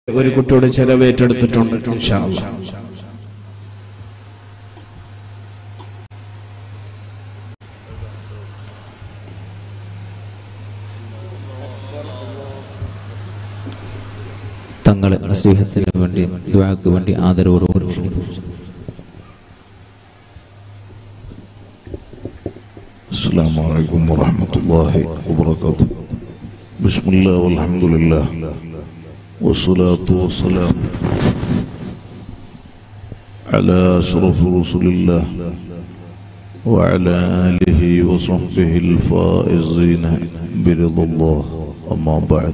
ഒരു കുട്ടിയോട് ചെലവ് ഏറ്റെടുത്തിട്ടുണ്ട് ഇൻഷാ അല്ലാ. തങ്ങളെ നസീഹത്തിന് വേണ്ടി ദുആക്ക് വേണ്ടി ആദരവോടുകൂടി ക്ഷണിക്കുന്നു السلام عليكم ورحمة الله وبركاته بسم الله والحمد لله والصلاة والسلام على أشرف رسل الله وعلى آله وصحبه الفائزين برضا الله أما بعد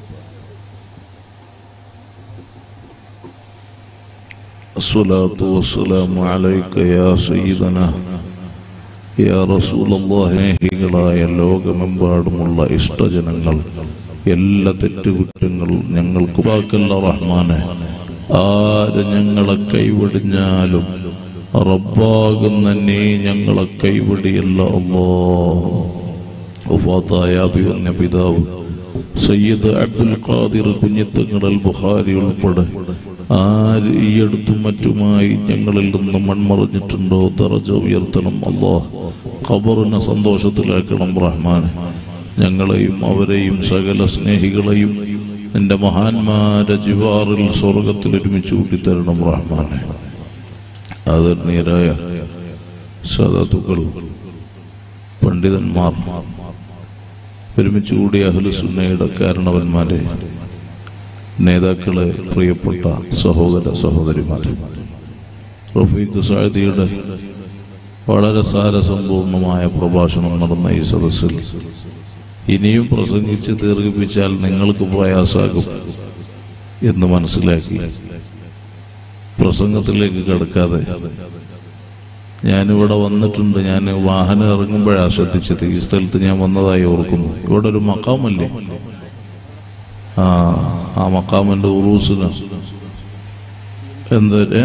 الصلاة والسلام عليك يا سيدنا യാ റസൂലല്ലാഹികളായ ലോകമെമ്പാടുമുള്ള ഇഷ്ടജനങ്ങൾ എല്ലാ തെറ്റുകുറ്റങ്ങളും ഞങ്ങൾക്ക് വാക്കല്ല റഹ്മാനെ ആര് ഞങ്ങളെ കൈവിടിഞ്ഞാലും റബ്ബാകുന്ന നീ ഞങ്ങളെ കൈവിടിയല്ല അല്ലോ വഫാത്തായ അഭിവന്യ പിതാവ് സയ്യിദ് അബ്ദുൽ ഖാദിർ കുഞ്ഞിത്തങ്ങൾ ബുഖാരി ഉൾപ്പെടെ ആര് ഈ അടുത്തും മറ്റുമായി ഞങ്ങളിൽ നിന്ന് മൺമറിഞ്ഞിട്ടുണ്ടോ ദറജ ഉയർത്തണം അള്ളാഹ് ഖബറിനെ സന്തോഷത്തിലാക്കണം റഹ്മാൻ ഞങ്ങളെയും അവരെയും സകല സ്നേഹികളെയും നിന്റെ മഹാന്മാരെ ജിവാറിൽ സ്വർഗത്തിൽ ഒരുമിച്ച് കൂട്ടിത്തരണം റഹ്മാനെ ആദരണീയരായ സദതുക്കൾ പണ്ഡിതന്മാർ ഒരുമിച്ച് കൂടിയ അഹ്ലുസുന്നയുടെ കാരണവന്മാരെ നേതാക്കളെ പ്രിയപ്പെട്ട സഹോദര സഹോദരിമാരെ റഫീഖ് സാദിയുടെ വളരെ സാരസമ്പൂർണമായ പ്രഭാഷണം നടന്ന ഈ സദസ്സിൽ ഇനിയും പ്രസംഗിച്ച് ദീർഘിപ്പിച്ചാൽ നിങ്ങൾക്ക് പ്രയാസാകും എന്ന് മനസ്സിലാക്കി പ്രസംഗത്തിലേക്ക് കിടക്കാതെ ഞാനിവിടെ വന്നിട്ടുണ്ട് ഞാൻ വാഹനം ഇറങ്ങുമ്പോഴാണ് ശ്രദ്ധിച്ചത് ഈ സ്ഥലത്ത് ഞാൻ വന്നതായി ഓർക്കുന്നു ഇവിടെ ഒരു മക്കാമല്ലേ ആ ആ മക്കാമിന്റെ ഉറൂസിന് എന്തൊരു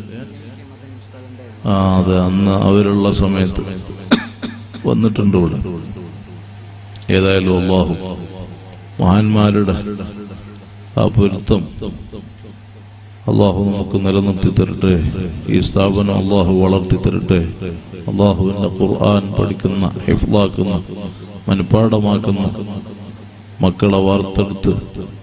ആ അതെ അന്ന് അവരുള്ള സമയത്ത് വന്നിട്ടുണ്ട് ഇവിടെ ഏതായാലും അള്ളാഹു മഹാന്മാരുടെ ആ പൊരുത്തം അള്ളാഹു നമുക്ക് നിലനിർത്തി തരട്ടെ ഈ സ്ഥാപനം അള്ളാഹു വളർത്തി തരട്ടെ അള്ളാഹുവിന്റെ ഖുർആൻ പഠിക്കുന്ന ഹിഫ്ലാക്കുന്ന മനഃപ്പാടമാക്കുന്ന മക്കളെ വാർത്തെടുത്ത്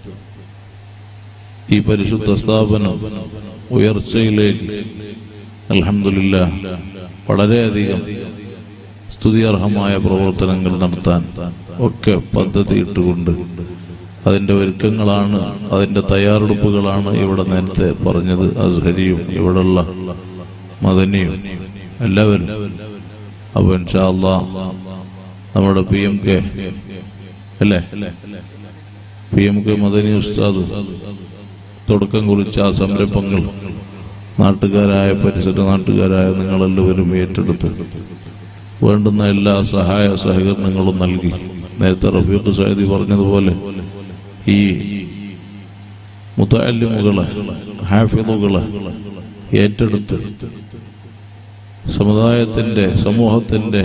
ഈ പരിശുദ്ധ സ്ഥാപനം ഉയർച്ചയിലേക്ക് അൽഹംദുലില്ല വളരെയധികം സ്തുതിയർഹമായ പ്രവർത്തനങ്ങൾ നടത്താൻ ഒക്കെ പദ്ധതി ഇട്ടുകൊണ്ട് അതിന്റെ ഒരുക്കങ്ങളാണ് അതിന്റെ തയ്യാറെടുപ്പുകളാണ് ഇവിടെ നേരത്തെ പറഞ്ഞത് അസ്ഹരിയും ഇവിടെയുള്ള മദനിയും എല്ലാവരും അപ്പൊ ഇൻഷാ അള്ളാ നമ്മുടെ പി എം കെ അല്ലേ പി എം കെ മദനി ഉസ്താദ് തുടക്കം കുറിച്ച ആ സംരംഭങ്ങൾ നാട്ടുകാരായ പരിസര നാട്ടുകാരായ നിങ്ങളെല്ലാവരും ഏറ്റെടുത്ത് വേണ്ടുന്ന എല്ലാ സഹായ സഹകരണങ്ങളും നൽകി നേരത്തെ റഫീഖ് സൈദി പറഞ്ഞതുപോലെ ഈ മുത്തല്ലിമുകളെ ഹാഫിദുകളെ ഏറ്റെടുത്ത് സമുദായത്തിന്റെ സമൂഹത്തിന്റെ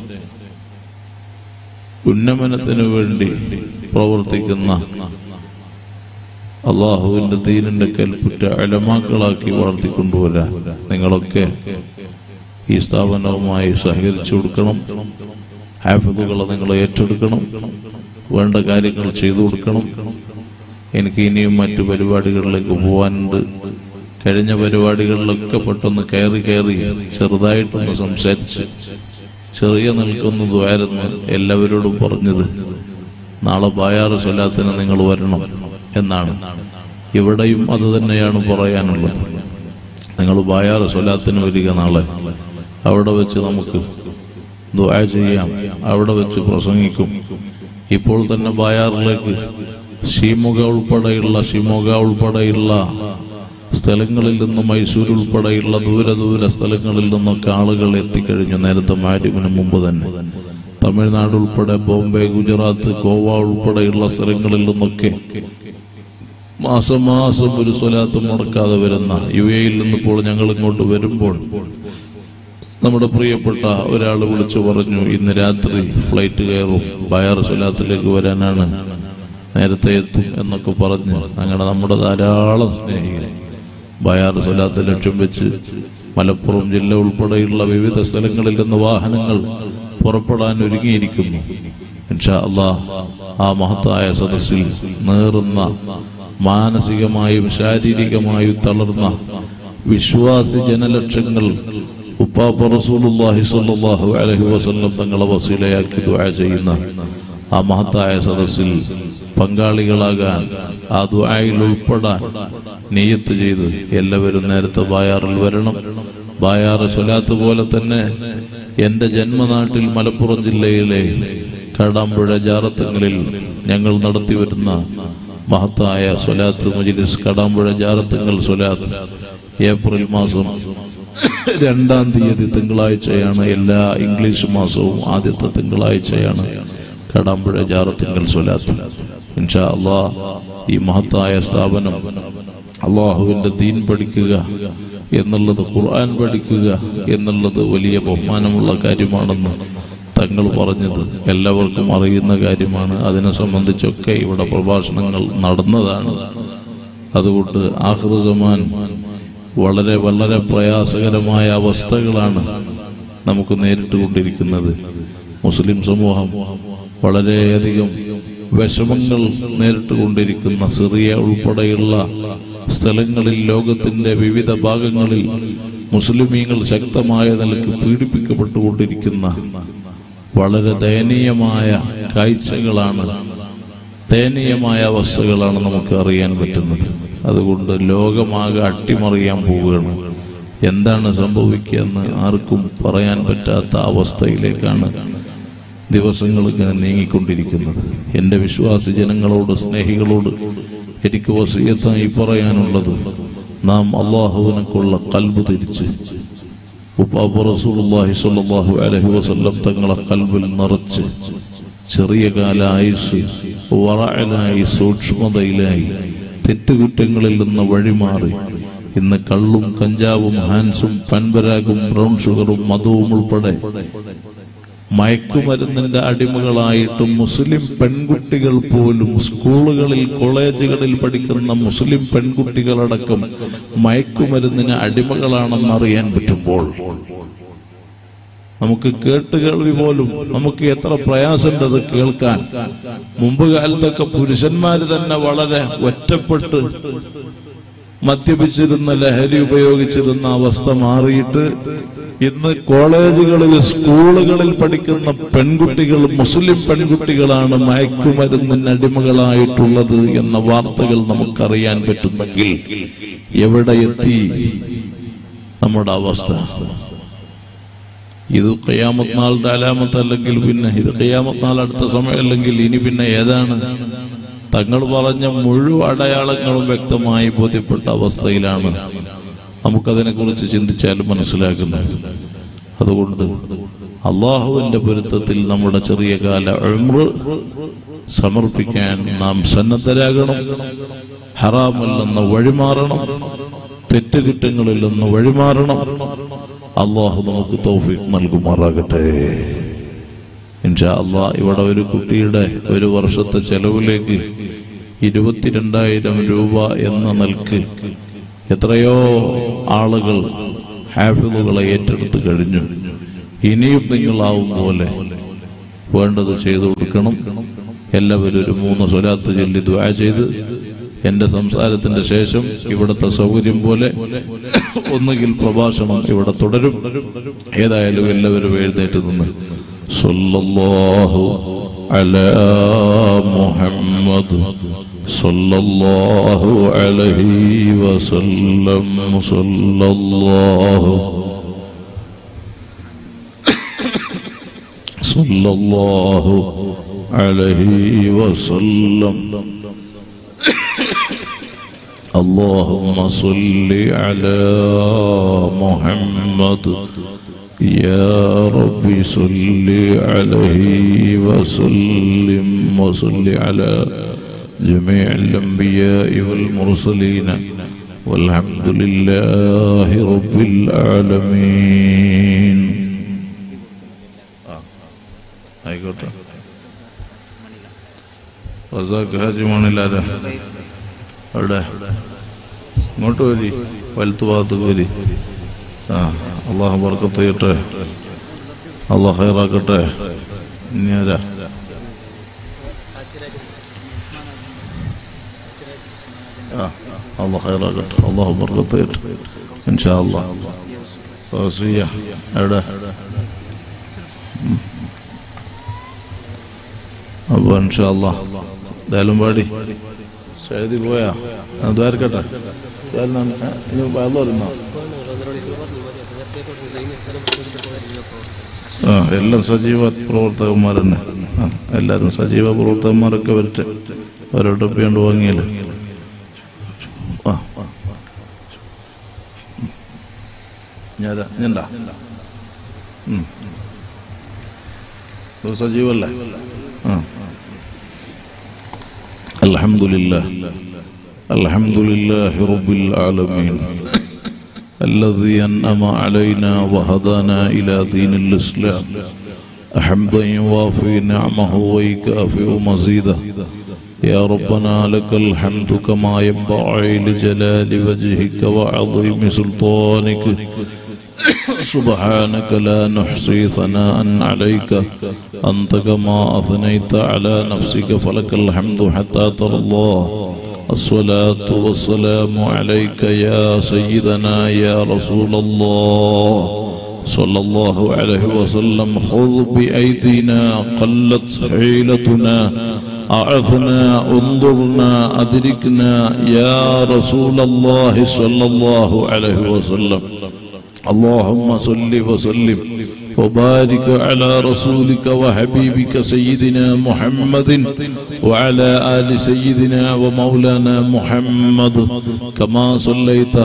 ഉന്നമനത്തിനു വേണ്ടി പ്രവർത്തിക്കുന്ന അള്ളാഹുവിന്റെ ദീനിന്റെ കൽപ്പിറ്റ അലമാക്കളാക്കി വളർത്തിക്കൊണ്ടുവരാൻ നിങ്ങളൊക്കെ ഈ സ്ഥാപനവുമായി സഹകരിച്ചു കൊടുക്കണം ഹാഫിദുകളെ നിങ്ങൾ ഏറ്റെടുക്കണം വേണ്ട കാര്യങ്ങൾ ചെയ്തു കൊടുക്കണം എനിക്ക് ഇനിയും മറ്റു പരിപാടികളിലേക്ക് പോവാനുണ്ട് കഴിഞ്ഞ പരിപാടികളിലൊക്കെ പെട്ടെന്ന് കയറി കയറി ചെറുതായിട്ടൊന്ന് സംസാരിച്ച് ചെറിയ നിൽക്കുന്നതുമായിരുന്നു എല്ലാവരോടും പറഞ്ഞത് നാളെ ബായാറ് സ്വലാത്തിന് നിങ്ങൾ വരണം എന്നാണ് ഇവിടെയും അത് തന്നെയാണ് പറയാനുള്ളത് നിങ്ങൾ ബായാറ് സ്വലാത്തിന് വരിക നാളെ അവിടെ വെച്ച് നമുക്ക് ദുആ ചെയ്യാം അവിടെ വെച്ച് പ്രസംഗിക്കും ഇപ്പോൾ തന്നെ ബായാറിലേക്ക് ഷിമുക ഉൾപ്പെടെയുള്ള ഷിമുക ഉൾപ്പെടെയുള്ള സ്ഥലങ്ങളിൽ നിന്ന് മൈസൂർ ഉൾപ്പെടെയുള്ള ദൂര ദൂര സ്ഥലങ്ങളിൽ നിന്നൊക്കെ ആളുകൾ എത്തിക്കഴിഞ്ഞു നേരത്തെ മാരിമിന് മുമ്പ് തന്നെ തമിഴ്നാട് ഉൾപ്പെടെ ബോംബെ ഗുജറാത്ത് ഗോവ ഉൾപ്പെടെയുള്ള സ്ഥലങ്ങളിൽ നിന്നൊക്കെ മാസം മാസം ഒരു സ്വലാത്ത് മുടക്കാതെ വരുന്ന യു എയിൽ നിന്നിപ്പോൾ ഞങ്ങൾ ഇങ്ങോട്ട് വരുമ്പോൾ നമ്മുടെ പ്രിയപ്പെട്ട ഒരാൾ വിളിച്ചു പറഞ്ഞു ഇന്ന് രാത്രി ഫ്ലൈറ്റ് കയറും ബയർ സ്വലാത്തിലേക്ക് വരാനാണ് നേരത്തെ എത്തും എന്നൊക്കെ പറഞ്ഞ് അങ്ങനെ നമ്മുടെ ധാരാളം സ്നേഹികൾ ബയാർ സ്വലാത്ത് ലക്ഷ്യം വെച്ച് മലപ്പുറം ജില്ല ഉൾപ്പെടെയുള്ള വിവിധ സ്ഥലങ്ങളിൽ നിന്ന് വാഹനങ്ങൾ പുറപ്പെടാൻ ഒരുങ്ങിയിരിക്കുന്നു ഇൻഷാ അള്ളാഹ് ആ മഹത്തായ സദസ്സിൽ നേറുന്ന മാനസികമായും ശാരീരികമായും തളർന്ന വിശ്വാസി ജനലക്ഷങ്ങൾ ഉപ്പാപ്പ റസൂലുള്ളാഹി സ്വല്ലല്ലാഹു അലൈഹി വസല്ലം തങ്ങളെ വസീലയാക്കി ദുആ ചെയ്യുന്ന ആ മഹത്തായ സദസ്സിൽ പങ്കാളികളാകാൻ ആ ദുആയിൽ ഉൾപ്പെടാൻ നിയത്ത് ചെയ്ത് എല്ലാവരും നേരത്തെ ബായാറിൽ വരണം ബായാറ് സ്വലാത്ത് പോലെ തന്നെ എന്റെ ജന്മനാട്ടിൽ മലപ്പുറം ജില്ലയിലെ കടാമ്പുഴ ജാറത്തങ്ങളിൽ ഞങ്ങൾ നടത്തിവരുന്ന മഹത്തായ സ്വലാത്ത് മജിലിസ് കടാമ്പുഴ ജാറത്തങ്ങൾ സ്വലാത്ത് ഏപ്രിൽ മാസം രണ്ടാം തീയതി തിങ്കളാഴ്ചയാണ് എല്ലാ ഇംഗ്ലീഷ് മാസവും ആദ്യത്തെ തിങ്കളാഴ്ചയാണ് കടാമ്പുഴ ജാറത്തിങ്കൽ സ്വലാത്ത് ഇൻഷാ അള്ളാ ഈ മഹത്തായ സ്ഥാപനം അള്ളാഹുവിന്റെ ദീൻ പഠിക്കുക എന്നുള്ളത് ഖുർആൻ പഠിക്കുക എന്നുള്ളത് വലിയ ബഹുമാനമുള്ള കാര്യമാണെന്ന് തങ്ങൾ പറഞ്ഞത് എല്ലാവർക്കും അറിയുന്ന കാര്യമാണ് അതിനെ സംബന്ധിച്ചൊക്കെ ഇവിടെ പ്രഭാഷണങ്ങൾ നടന്നതാണ് അതുകൊണ്ട് ആഹൃതമാൻ വളരെ വളരെ പ്രയാസകരമായ അവസ്ഥകളാണ് നമുക്ക് നേരിട്ട് കൊണ്ടിരിക്കുന്നത് മുസ്ലിം സമൂഹം വളരെയധികം വിഷമങ്ങൾ നേരിട്ട് കൊണ്ടിരിക്കുന്ന സിറിയ ഉൾപ്പെടെയുള്ള സ്ഥലങ്ങളിൽ ലോകത്തിന്റെ വിവിധ ഭാഗങ്ങളിൽ മുസ്ലിമീങ്ങൾ ശക്തമായ നിലക്ക് പീഡിപ്പിക്കപ്പെട്ടുകൊണ്ടിരിക്കുന്ന വളരെ ദയനീയമായ കാഴ്ചകളാണ് ദയനീയമായ അവസ്ഥകളാണ് നമുക്ക് അറിയാൻ പറ്റുന്നത് അതുകൊണ്ട് ലോകമാകെ അട്ടിമറിയാൻ പോവുകയാണ് എന്താണ് സംഭവിക്കുക എന്ന് ആർക്കും പറയാൻ പറ്റാത്ത അവസ്ഥയിലേക്കാണ് ദിവസങ്ങൾ ഇങ്ങനെ നീങ്ങിക്കൊണ്ടിരിക്കുന്നത് എൻ്റെ വിശ്വാസി ജനങ്ങളോട് സ്നേഹികളോട് എനിക്ക് വസീയത്തായി പറയാനുള്ളത് നാം അള്ളാഹുവിനൊക്കെയുള്ള കൽബ് തിരിച്ച് ഉപ്പാപ്പ റസൂലുള്ളാഹി സ്വല്ലല്ലാഹു അലൈഹി വസല്ലം തങ്ങളെ കൽബിൽ നിറച്ച് ചെറിയ കാല ആയുസ് വറഅലായി സൂക്ഷ്മതയിലായി തെറ്റുകുറ്റങ്ങളിൽ നിന്ന് വഴിമാറി ഇന്ന് കള്ളും കഞ്ചാവും ഹാൻസും പൻപരാഗും ബ്രൗൺ ഷുഗറും മതവും ഉൾപ്പെടെ മയക്കുമരുന്നിന്റെ അടിമകളായിട്ട് മുസ്ലിം പെൺകുട്ടികൾ പോലും സ്കൂളുകളിൽ കോളേജുകളിൽ പഠിക്കുന്ന മുസ്ലിം പെൺകുട്ടികളടക്കം മയക്കുമരുന്നിന് അടിമകളാണെന്ന് അറിയാൻ പറ്റുമ്പോൾ നമുക്ക് കേട്ടുകേൾവി പോലും നമുക്ക് എത്ര പ്രയാസമുണ്ട് അത് കേൾക്കാൻ മുമ്പ് കാലത്തൊക്കെ പുരുഷന്മാര് തന്നെ വളരെ ഒറ്റപ്പെട്ട് മദ്യപിച്ചിരുന്ന ലഹരി ഉപയോഗിച്ചിരുന്ന അവസ്ഥ മാറിയിട്ട് ഇന്ന് കോളേജുകളിൽ സ്കൂളുകളിൽ പഠിക്കുന്ന പെൺകുട്ടികൾ മുസ്ലിം പെൺകുട്ടികളാണ് മയക്കുമരുന്നിന് അടിമകളായിട്ടുള്ളത് എന്ന വാർത്തകൾ നമുക്കറിയാൻ പറ്റുന്നെങ്കിൽ എവിടെ എത്തി നമ്മുടെ അവസ്ഥ ഇത് കയ്യാമത്ത് നാളിന്റെ അലാമത്ത് അല്ലെങ്കിൽ പിന്നെ ഇത് കയ്യാമത്ത് നാൾ അടുത്ത സമയം അല്ലെങ്കിൽ ഇനി പിന്നെ ഏതാണ് തങ്ങൾ പറഞ്ഞ മുഴുവൻ അടയാളങ്ങളും വ്യക്തമായി ബോധ്യപ്പെട്ട അവസ്ഥയിലാണ് നമുക്കതിനെ കുറിച്ച് ചിന്തിച്ചാലും മനസ്സിലാക്കുന്നത് അതുകൊണ്ട് അള്ളാഹുവിന്റെ പൊരുത്തത്തിൽ നമ്മുടെ ചെറിയ കാല ഉംറ് സമർപ്പിക്കാൻ നാം സന്നദ്ധരാകണം ഹറാമല്ലെന്ന് വഴിമാറണം തെറ്റുകുറ്റങ്ങളിൽ നിന്ന് വഴിമാറണം അള്ളാഹു നമുക്ക് തൗഫീഖ് നൽകുമാറാകട്ടെ ഇൻഷാ അള്ളാ ഇവിടെ ഒരു കുട്ടിയുടെ ഒരു വർഷത്തെ ചെലവിലേക്ക് ഇരുപത്തിരണ്ടായിരം രൂപ എന്ന നിലക്ക് എത്രയോ ആളുകൾ ഹാഫിളുകളെ ഏറ്റെടുത്ത് കഴിഞ്ഞു ഇനിയും നിങ്ങളാവും പോലെ വേണ്ടത് ചെയ്തു കൊടുക്കണം എല്ലാവരും ഒരു മൂന്ന് സ്വലാത്ത് ചൊല്ലി ദ്വാ ചെയ്ത് എന്റെ സംസാരത്തിന്റെ ശേഷം ഇവിടുത്തെ സൗകര്യം പോലെ ഒന്നുകിൽ പ്രഭാഷണം ഇവിടെ തുടരും ഏതായാലും എല്ലാവരും എഴുന്നേറ്റ് നിന്ന് സല്ലല്ലാഹു അലാ മുഹമ്മദ് സല്ലല്ലാഹു അലൈഹി വസല്ലം സല്ലല്ലാഹു സല്ലല്ലാഹു അലൈഹി വസല്ലം اللهم صل على محمد يا رب صل عليه وسلم وصل على جميع الأنبياء والمرسلين والحمد لله رب العالمين ആയിക്കോട്ടെ റസാഖ് ഹാജി മണിലാര അവിടെ ഇങ്ങോട്ട് വരി വലത്തു ഭാഗത്തേക്ക് വരി ആ അള്ളാഹു ബർക്കത്ത് ചെയ്യട്ടെ അള്ളാഹ് ഹൈറാക്കട്ടെ ഇനി ആരാ ആ അള്ളാഹ് ഹൈറാക്കട്ടെ അള്ളാഹു ബർക്കത്ത് ചെയ്യട്ടെ ഇൻഷാ അള്ളാഹ് ഫൗസിയ എവിടെ ഉം. അപ്പൊ ഇൻഷാ അള്ളാഹ് എന്തായാലും പാടി എഴുതി പോയാ ദ്വാരക്കട്ടെ വെള്ളം ആ എല്ലാം സജീവ പ്രവർത്തകന്മാർ തന്നെ ആ എല്ലാവരും സജീവ പ്രവർത്തകന്മാരൊക്കെ വരട്ടെ ഓരോട്ട് വേണ്ട വാങ്ങിയല്ലോ ആ ഞാനാ ഞാണ്ടാ ഉം. ഇത് സജീവല്ലേ ആ الحمد لله الحمد لله رب العالمين الذي أنعم علينا وهدانا إلى دين الإسلام حمدا يوافي نعمه ويكافئ مزيده يا ربنا لك الحمد كما ينبغي لجلال وجهك وعظيم سلطانك سبحانك لا نحصي ثناء عليك أنت كما أثنيت على نفسك فلك الحمد حتى ترضى الصلاة والسلام عليك يا سيدنا يا رسول الله صلى الله عليه وسلم خذ بأيدينا قلت حيلتنا أعثنا انظرنا أدركنا يا رسول الله صلى الله عليه وسلم اللهم صل وسلم وبارك على رسولك وحبيبك سيدنا محمد وعلى آل سيدنا ومولانا محمد كما صليت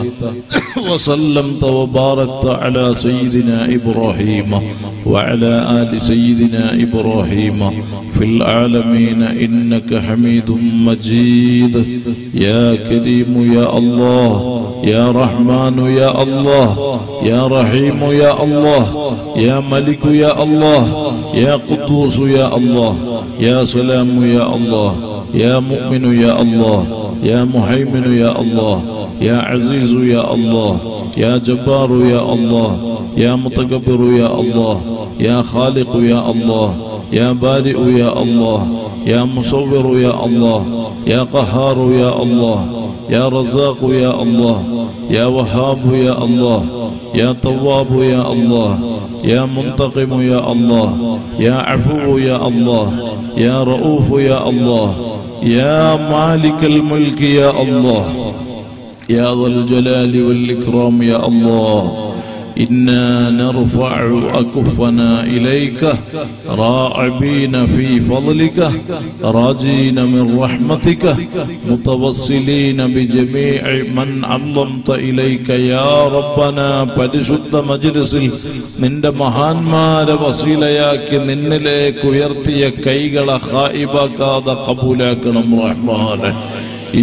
وسلمت وباركت على سيدنا إبراهيم وعلى آل سيدنا إبراهيم في العالمين إنك حميد مجيد يا كريم يا الله يا رحمن يا الله يا رحيم يا الله يا ملك يا الله يا قدوس يا الله يا سلام يا الله يا مؤمن يا الله يا مهيمن يا الله يا عزيز يا الله يا جبار يا الله يا متكبر يا الله يا خالق يا الله يا بارئ يا الله يا مصور يا الله يا قهار يا الله يا رزاق يا الله يا وهاب يا الله يا تواب يا الله يا منتقم يا الله يا عفو يا الله يا رؤوف يا الله يا مالك الملك يا الله يا ذا الجلال والإكرام يا الله إنا نرفع أكفنا إليك راعبين في فضلك راجين من رحمتك متوصلين بجميع من عظمت إليك يا ربنا പരിശുദ്ധ മജ്ലിസിൽ നിന്റെ മഹാന്മാരെ വസീലയാക്കി നിന്നിലേക്ക് ഉയർത്തിയ കൈകളെ ഹായിബാക്കാതെ കബൂലാക്കണം റഹ്മാനെ ഈ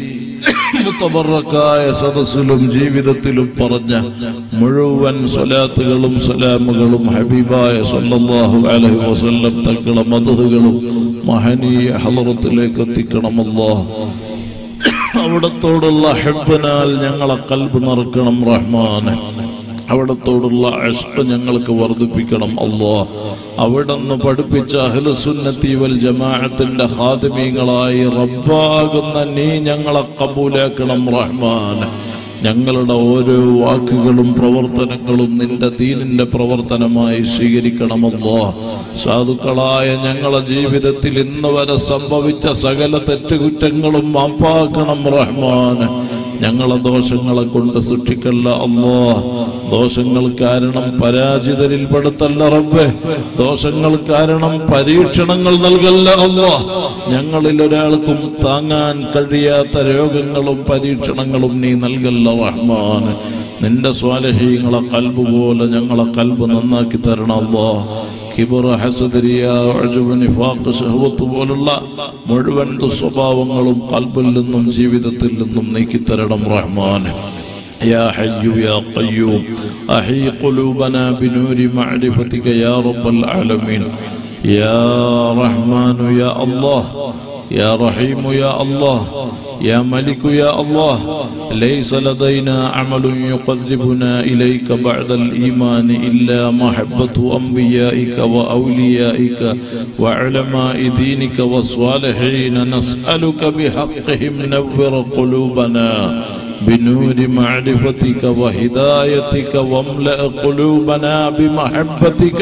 മുത്തബറക്കായ സദസ്സിലും ജീവിതത്തിലും പറഞ്ഞ മുഴുവൻ സ്വലാത്തുകളും സലാമുകളും ഹബീബായ സല്ലല്ലാഹു അലൈഹി വസല്ലം തങ്ങളെ മദഹുകളും മഹനീയ ഹലറത്തിലേക്ക് എത്തിക്കണമല്ലോ അവിടത്തോടുള്ള ഹെബനാൽ ഞങ്ങളെ കൽബ് നിറക്കണം റഹ്മാനെ അവിടത്തോടുള്ള അഷ്പ ഞങ്ങൾക്ക് വർദ്ധിപ്പിക്കണം അല്ലോ അവിടുന്ന് പഠിപ്പിച്ച അഹ്ലുസുന്നത്തി വൽ ജമാഅത്തിന്റെ ഹാദിമീങ്ങളായി റബ്ബാകുന്ന നീ ഞങ്ങളെ കബൂലാക്കണം റഹ്മാൻ ഞങ്ങളുടെ ഓരോ വാക്കുകളും പ്രവർത്തനങ്ങളും നിന്റെ ദീനിന്റെ പ്രവർത്തനമായി സ്വീകരിക്കണമല്ലോ സാധുക്കളായ ഞങ്ങളെ ജീവിതത്തിൽ ഇന്ന് വരെ സംഭവിച്ച സകല തെറ്റുകുറ്റങ്ങളും മാപ്പാക്കണം റഹ്മാൻ ഞങ്ങളെ ദോഷങ്ങളെ കൊണ്ട് സൃഷ്ടിക്കല്ല അല്ലോ ദോഷങ്ങൾ കാരണം പരാജിതരിൽ പെടുത്തല്ല റബ്ബെ ദോഷങ്ങൾ കാരണം പരീക്ഷണങ്ങൾ നൽകല്ല അല്ലോ ഞങ്ങളിൽ ഒരാൾക്കും താങ്ങാൻ കഴിയാത്ത രോഗങ്ങളും പരീക്ഷണങ്ങളും നീ നൽകല്ല റഹ്മാൻ നിന്റെ സ്വാലഹീങ്ങളെ കൽബ് പോലെ ഞങ്ങളെ കൽബ് നന്നാക്കി തരണം അല്ലോ കിബർ ഹസദരിയ അഴുബ് നിഫാഖ് ഷഹവത്ത് പോലുള്ള മുഴുവൻ ദുസ്വഭാവങ്ങളും കൽബിൽ നിന്നും ജീവിതത്തിൽ നിന്നും നീക്കിത്തരണം റഹ്മാൻ يا حي يا قيوم أحي قلوبنا بنور معرفتك يا رب العالمين يا رحمن يا الله يا رحيم يا الله يا ملك يا الله ليس لدينا عمل يقربنا إليك بعد الإيمان إلا محبة أنبيائك وأوليائك وعلماء دينك والصالحين نسألك بحقهم نور قلوبنا بنور معرفتك وهدايتك واملأ قلوبنا بمحبتك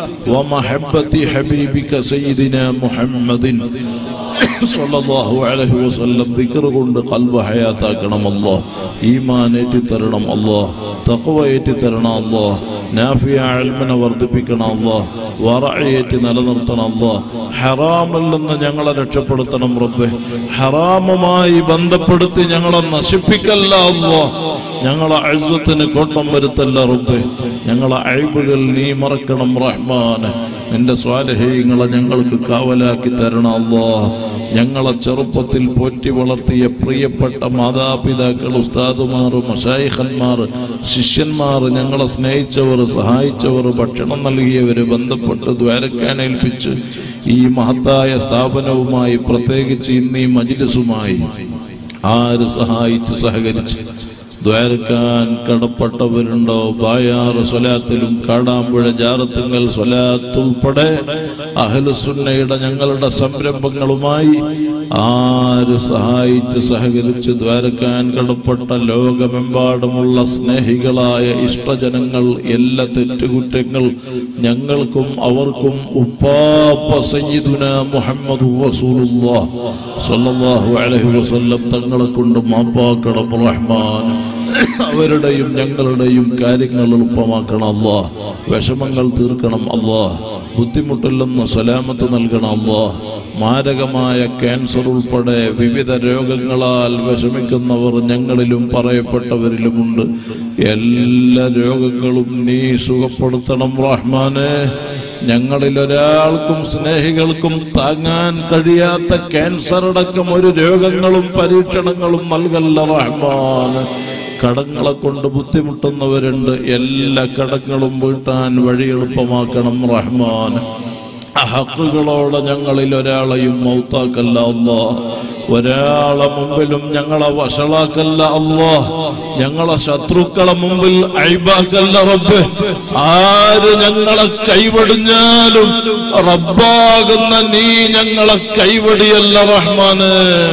ومحبة حبيبك سيدنا محمد സല്ലല്ലാഹു അലൈഹി വസല്ലം ദിക്ർ കൊണ്ട് കൽബ് ഹയാത്താക്കണം അല്ലാഹ് ഈമാൻ ഏറ്റി തരണം അല്ലാഹ് തഖ്വ ഏറ്റി തരണം അല്ലാഹ് നാഫിയ ഇൽമിനെ വർദ്ധിപ്പിക്കണം അല്ലാഹ് വറഅയേറ്റി നിലനിർത്തണം അല്ലാഹ് ഹറാമിൽ നിന്ന് ഞങ്ങളെ രക്ഷപ്പെടുത്തണം റബ്ബേ ഹറാമുമായി ബന്ധപ്പെടുത്തി ഞങ്ങളെ നശിപ്പിക്കല്ല അല്ലാഹ് ഞങ്ങളെ അഴുസത്തിന് കോട്ടം വരുത്തല്ല റബ്ബേ ഞങ്ങളെ അഴിബുകൾ നീ മറക്കണം റഹ്മാന് നിന്റെ സ്വാലഹീങ്ങളെ ഞങ്ങൾക്ക് കാവലാക്കി തരണം അല്ലാ ഞങ്ങളെ ചെറുപ്പത്തിൽ പോറ്റി വളർത്തിയ പ്രിയപ്പെട്ട മാതാപിതാക്കൾ ഉസ്താദുമാർ മഷായിഖന്മാർ ശിഷ്യന്മാർ ഞങ്ങളെ സ്നേഹിച്ചവർ സഹായിച്ചവർ ഭക്ഷണം നൽകിയവർ ബന്ധപ്പെട്ട് ദ്വാരക്കാൻ ഏൽപ്പിച്ച് ഈ മഹത്തായ സ്ഥാപനവുമായി പ്രത്യേകിച്ച് ഇന്ന് ഈ മജിലിസുമായി ആര് സഹായിച്ച് സഹകരിച്ച് ദ്വാരക്കാൻ കടപ്പെട്ടവരുണ്ടോ ബായാറ് സ്വലാത്തിലും കാടാമ്പുഴ ജാറത്തുങ്കൽ സ്വലാത്ത് ഉൾപ്പെടെ അഹലുസുന്നയുടെ ഞങ്ങളുടെ സംരംഭങ്ങളുമായി ആര് സഹായിച്ച് സഹകരിച്ച് ദ്വാരക്കാൻ കടപ്പെട്ട ലോകമെമ്പാടുമുള്ള സ്നേഹികളായ ഇഷ്ടജനങ്ങൾ എല്ലാ തെറ്റുകുറ്റങ്ങൾ ഞങ്ങൾക്കും അവർക്കും ഉപ്പാപ്പ സയ്യിദുന മുഹമ്മദ് റസൂലുള്ളാഹ് സ്വല്ലല്ലാഹു അലൈഹി വസല്ലം തങ്ങളെ കൊണ്ട് മാപ്പാക്കണം റഹ്മാൻ അവരുടെയും ഞങ്ങളുടെയും കാര്യങ്ങൾ എളുപ്പമാക്കണം അല്ലാ വിഷമങ്ങൾ തീർക്കണം അല്ലാ ബുദ്ധിമുട്ടില്ലെന്ന് സലാമത്ത് നൽകണം അല്ലാ മാരകമായ ക്യാൻസർ ഉൾപ്പെടെ വിവിധ രോഗങ്ങളാൽ വിഷമിക്കുന്നവർ ഞങ്ങളിലും പറയപ്പെട്ടവരിലുമുണ്ട് എല്ലാ രോഗങ്ങളും നീ സുഖപ്പെടുത്തണം റഹ്മാനെ ഞങ്ങളിൽ ഒരാൾക്കും സ്നേഹികൾക്കും താങ്ങാൻ കഴിയാത്ത ക്യാൻസർ അടക്കം ഒരു രോഗങ്ങളും പരീക്ഷണങ്ങളും നൽകല്ല റഹ്മാൻ കടങ്ങളെ കൊണ്ട് ബുദ്ധിമുട്ടുന്നവരുണ്ട് എല്ലാ കടങ്ങളും വീട്ടാൻ വഴി എളുപ്പമാക്കണം റഹ്മാൻ ഹക്കുകളോടെ ഞങ്ങളിൽ ഒരാളെയും മൗത്താക്കല്ല അല്ലാ ഒരാളെ മുമ്പിലും ഞങ്ങളെ വഷളാക്കല്ല അല്ലാ ഞങ്ങളെ ശത്രുക്കളെ മുമ്പിൽ അഴിബാക്കല്ല റബ്ബ് ആര് ഞങ്ങളെ കൈവടിഞ്ഞാലും റബ്ബാകുന്ന നീ ഞങ്ങളെ കൈവടിയല്ല റഹ്മാന്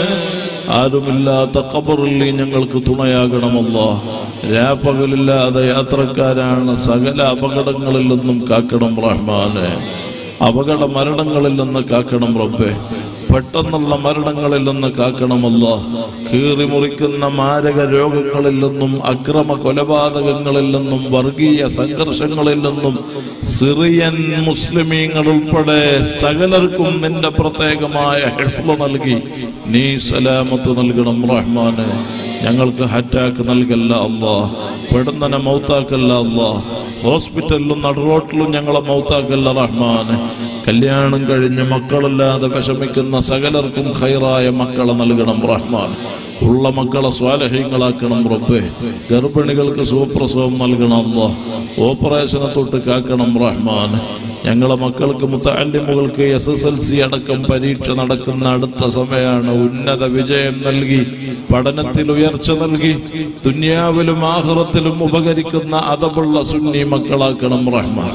ആരുമില്ലാത്ത ഖബറിൽ നീ ഞങ്ങൾക്ക് തുണയാകണമല്ലോ രാപ്പകലില്ലാതെ യാത്രക്കാരാണ് സകല അപകടങ്ങളിൽ നിന്നും കാക്കണം റഹ്മാനെ അപകട മരണങ്ങളിൽ നിന്ന് കാക്കണം റബ്ബെ പെട്ടെന്നുള്ള മരണങ്ങളിൽ നിന്ന് കാക്കണമല്ലോ കീറി മുറിക്കുന്ന മാരക രോഗങ്ങളിൽ നിന്നും അക്രമ കൊലപാതകങ്ങളിൽ നിന്നും വർഗീയ സംഘർഷങ്ങളിൽ നിന്നും സിറിയൻ മുസ്ലിമീങ്ങൾ ഉൾപ്പെടെ സകലർക്കും നിന്റെ പ്രത്യേകമായ ഹെഫ്ല നൽകി നീ സലാമത്ത് നൽകണം റഹ്മാന് ഞങ്ങൾക്ക് ഹറ്റാക്ക് നൽകല്ല അല്ലാ പെടുന്നനെ മൗത്താക്കല്ല അല്ലാ ഹോസ്പിറ്റലിലും നടുറോട്ടിലും ഞങ്ങളെ മൗത്താക്കല്ല റഹ്മാന് കല്യാണം കഴിഞ്ഞ് മക്കളില്ലാതെ വിഷമിക്കുന്ന സകലർക്കും ഖൈറായ മക്കളെ നൽകണം റഹ്മാൻ ഉള്ള മക്കളെ സ്വാലഹ്യങ്ങളാക്കണം റബ്ബേ ഗർഭിണികൾക്ക് സുപ്രസവം നൽകണം അല്ലാ ഓപ്പറേഷനെ തൊട്ട് കാക്കണം റഹ്മാൻ ഞങ്ങളെ മക്കൾക്ക് മുത്തല്ലിമുകൾക്ക് എസ് എസ് എൽ സി അടക്കം പരീക്ഷ നടക്കുന്ന അടുത്ത സമയമാണ് ഉന്നത വിജയം നൽകി പഠനത്തിൽ ഉയർച്ച നൽകി ദുന്യാവിലും ആഹ്റത്തിലും ഉപകരിക്കുന്ന അതമുള്ള സുന്നി മക്കളാക്കണം റഹ്മാൻ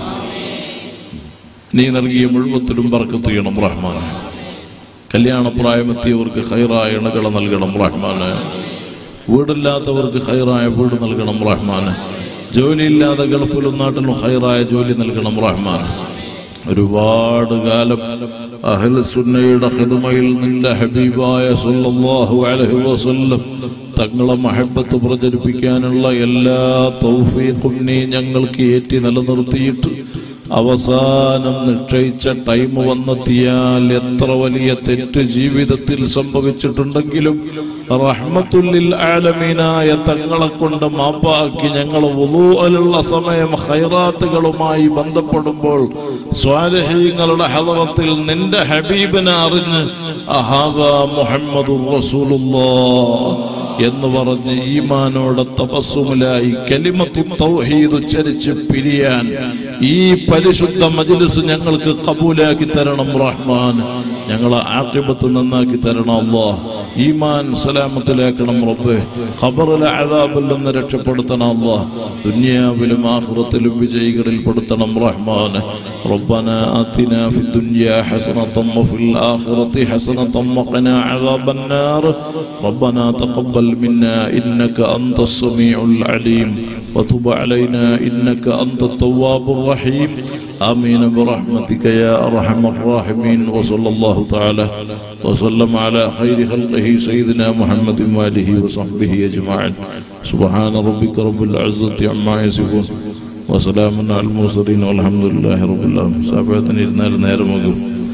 നീ നൽകിയ മുഴുവത്തിലും പറക്കത്ത് ചെയ്യണം റഹ്മാൻ കല്യാണപ്രായമെത്തിയവർക്ക് ഹൈറായ ഇണകളെ നൽകണം റഹ്മാന് വീടില്ലാത്തവർക്ക് ഹൈറായ വീട് നൽകണം റഹ്മാന് ജോലിയില്ലാതെ ഗൾഫിലും നാട്ടിലും ഹൈറായ ജോലി നൽകണം റഹ്മാൻ ഒരുപാട് കാലം അഹൽ സുന്നയുടെ ഹിദ്മയിൽ നിന്റെ ഹബീബായ സല്ലല്ലാഹു അലൈഹി വസല്ലം തങ്ങളെ മഹബത്ത് പ്രചരിപ്പിക്കാനുള്ള എല്ലാ തൗഫീഖും നീ ഞങ്ങൾക്ക് ഏറ്റി നിലനിർത്തിയിട്ട് അവസാനം നിശ്ചയിച്ച ടൈം വന്നെത്തിയാൽ എത്ര വലിയ തെറ്റ് ജീവിതത്തിൽ സംഭവിച്ചിട്ടുണ്ടെങ്കിലും റഹ്മത്തുല്ലിൽ ആലമീനായ തങ്ങളെ കൊണ്ട് മാപ്പാക്കി ഞങ്ങൾ വുളൂഅലുള്ള സമയം ഹൈറാത്തുകളുമായി ബന്ധപ്പെടുമ്പോൾ സ്വാലഹീങ്ങളുടെ ഹദറത്തിൽ നിന്റെ ഹബീബിനെ അറിഞ്ഞ് അഹാദ മുഹമ്മദുർ റസൂലുള്ളാഹ് എന്ന് പറഞ്ഞ് ഈമാനോടെ തപസ്സുമിലായി കലിമത്തു തൗഹീദ് ഉച്ചരിച്ച് പിരിയാൻ ഈ പരിശുദ്ധ മജ്ലിസ് ഞങ്ങൾക്ക് കബൂലാക്കി തരണം റഹ്മാൻ ഞങ്ങളെ ആക്കിബത്ത് നന്നാക്കി തരണം അല്ലാഹ് ഈമാൻ സലാമത്തിലാക്കണം റബ്ബ് ഖബറിലെ അദാബിൽ നിന്ന് രക്ഷപ്പെടുത്തണം അല്ലാഹ് ദുനിയാവിലും ആഖിറത്തിലും വിജയികളിൽ പെടുത്തണം റഹ്മാൻ ربنا آتنا في الدنيا حسنة وفي الآخرة حسنة وقنا عذاب النار ربنا تقبل منا إنك أنت السميع العليم وتب علينا إنك أنت التواب الرحيم آمين برحمتك يا أرحم الراحمين وصلى الله تعالى وسلم على خير خلقه سيدنا محمد وآله وصحبه أجمعين سبحان ربك رب العزة عما يصفون وسلام على المرسلين والحمد لله رب العالمين സാബത്തിന് ഇരുന്നാൽ നേരമാകും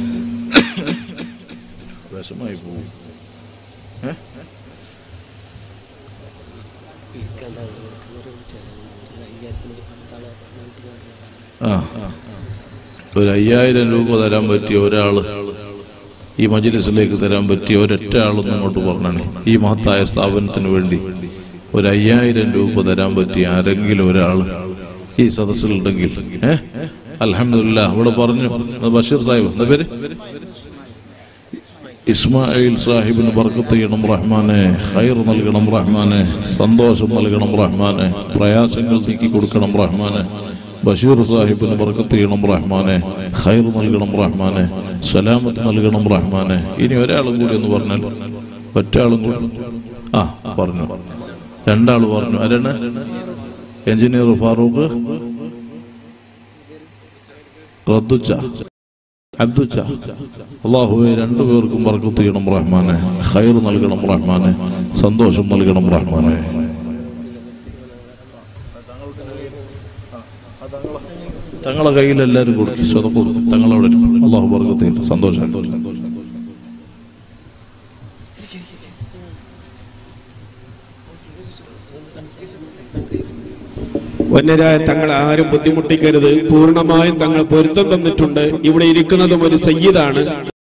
വിഷമായി പോകും ആ ഒരു അയ്യായിരം രൂപ തരാൻ പറ്റിയ ഒരാള് ഈ മജ്ലിസിലേക്ക് തരാൻ പറ്റിയ ഒരൊറ്റ ആളൊന്നും അങ്ങോട്ട് പറഞ്ഞാണ് ഈ മഹത്തായ സ്ഥാപനത്തിന് വേണ്ടി ഒരു അയ്യായിരം രൂപ തരാൻ പറ്റിയ ആരെങ്കിലും ഒരാള് ഈ സദസ്സിലുണ്ടെങ്കിൽ ഏഹ് അലഹമില്ല അവിടെ പറഞ്ഞു അത് ബഷീർ സാഹിബ് എന്താ പേര് ഇസ്മായിൽ സാഹിബിന് ബർക്കത്ത് ചെയ്യണം റഹ്മാനെ ഖൈർ നൽകണം റഹ്മാനെ സന്തോഷം നൽകണം റഹ്മാനെ പ്രയാസങ്ങൾ നീക്കി കൊടുക്കണം റഹ്മാനെ ബഷീർ സാഹിബിന് ബർക്കത്ത് ചെയ്യണം റഹ്മാനെ ഖൈർ നൽകണം റഹ്മാനെ സലാമത്ത് നൽകണം റഹ്മാനെ ഇനി ഒരാളും കൂടി എന്ന് പറഞ്ഞാൽ ഒറ്റാളും കൂടി ആ പറഞ്ഞു രണ്ടാൾ പറഞ്ഞു ആരാണ് എഞ്ചിനീയർ ഫാറൂഖ് റദ്ദുച്ച അബ്ദുച്ച അള്ളാഹുവെ രണ്ടുപേർക്കും ബർക്കത്ത് ചെയ്യണം റഹ്മാനെ ഖൈർ നൽകണം റഹ്മാനെ സന്തോഷം നൽകണം റഹ്മാനെ തങ്ങളെ കയ്യിൽ എല്ലാവരും കൊടുക്കും സ്വതം കൊടുക്കും തങ്ങളവിടെ ഇരിക്കും. അള്ളാഹു ബർക്കത്ത് ചെയ്യട്ടെ സന്തോഷം വന്യരായ തങ്ങൾ ആരും ബുദ്ധിമുട്ടിക്കരുത് പൂർണ്ണമായും തങ്ങൾ പൊരുത്തം തന്നിട്ടുണ്ട് ഇവിടെ ഇരിക്കുന്നതും ഒരു സയ്യിദാണ്